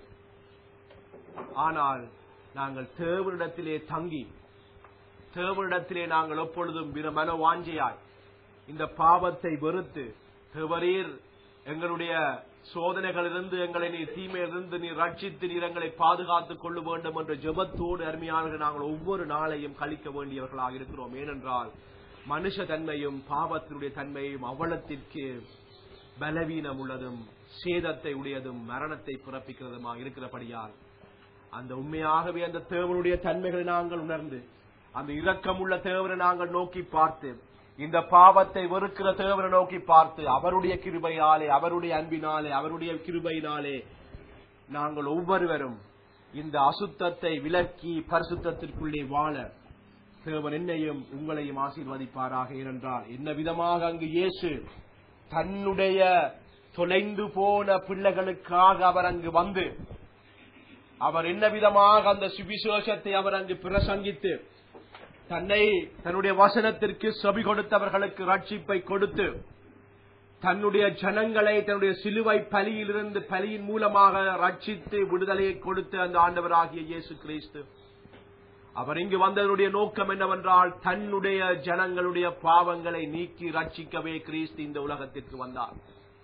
ஆனால் நாங்கள் தேவனிடத்திலே தங்கி தேவனிடத்திலே நாங்கள் எப்பொழுதும் விர மனவாஞ்சையாய் இந்த பாவத்தை வெறுத்து தேவரீர் எங்களுடைய சோதனைகளிலிருந்து எங்களை நீர் தீமையிலிருந்து நீர் ரட்சித்து நீர் எங்களை பாதுகாத்துக் கொள்ள வேண்டும் என்ற ஜெபத்தோடு அருமையானவர்கள் நாங்கள் ஒவ்வொரு நாளையும் கழிக்க வேண்டியவர்களாக இருக்கிறோம் ஏனென்றால் மனுஷ தன்மையும் பாவத்தினுடைய தன்மையும் அவலத்திற்கு பலவீனம் உள்ளதும் சேதத்தை உடையதும் மரணத்தை பிறப்பிக்கிறதுமாக இருக்கிறபடியால் அந்த உண்மையாகவே அந்த தேவனுடைய தன்மைகளை நாங்கள் உணர்ந்து அந்த இரக்கமுள்ள தேவனை நாங்கள் நோக்கி பார்த்து இந்த பாவத்தை வெறுக்கிற தேவனை நோக்கி பார்த்து அவருடைய கிருபையாலே அவருடைய அன்பினாலே அவருடைய கிருபையினாலே நாங்கள் ஒவ்வொருவரும் இந்த அசுத்தத்தை விலக்கி பரிசுத்தத்திற்குள்ளே வாழ தேவன் என்னையும் உங்களையும் ஆசீர்வதிப்பாராக ஏனென்றால் என்ன விதமாக அங்கு இயேசு தன்னுடைய தொலைந்து போன பிள்ளைகளுக்காக அவர் அங்கு வந்து அவர் என்ன விதமாக அந்த சுவிசேஷத்தை அவர் அங்கு பிரசங்கித்து தன்னை தன்னுடைய வசனத்திற்கு செவி கொடுத்தவர்களுக்கு ரட்சிப்பை கொடுத்து தன்னுடைய ஜனங்களை தன்னுடைய சிலுவை பலியிலிருந்து பலியின் மூலமாக ரட்சித்து விடுதலையை கொடுத்து அந்த ஆண்டவராகிய இயேசு கிறிஸ்து அவர் இங்கு வந்ததனுடைய நோக்கம் என்னவென்றால் தன்னுடைய ஜனங்களுடைய பாவங்களை நீக்கி ரட்சிக்கவே கிறிஸ்து இந்த உலகத்திற்கு வந்தார்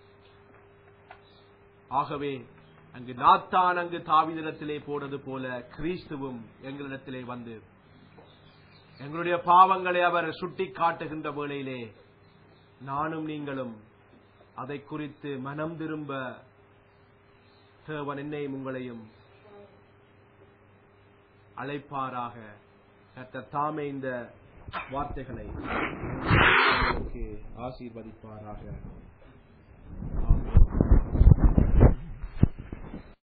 ஆகவே அங்கு நாத்தான் அங்கு தாவிதத்திலே போனது போல கிறிஸ்துவும் எங்களிடத்திலே வந்து எங்களுடைய பாவங்களை அவர் சுட்டி காட்டுகின்ற வேளையிலே நானும் நீங்களும் அதை குறித்து மனம் திரும்ப தேவன் என்னையும் உங்களையும் அழைப்பாராக கர்த்தர் தாமே இந்த வார்த்தைகளை ஆசீர்வதிப்பாராக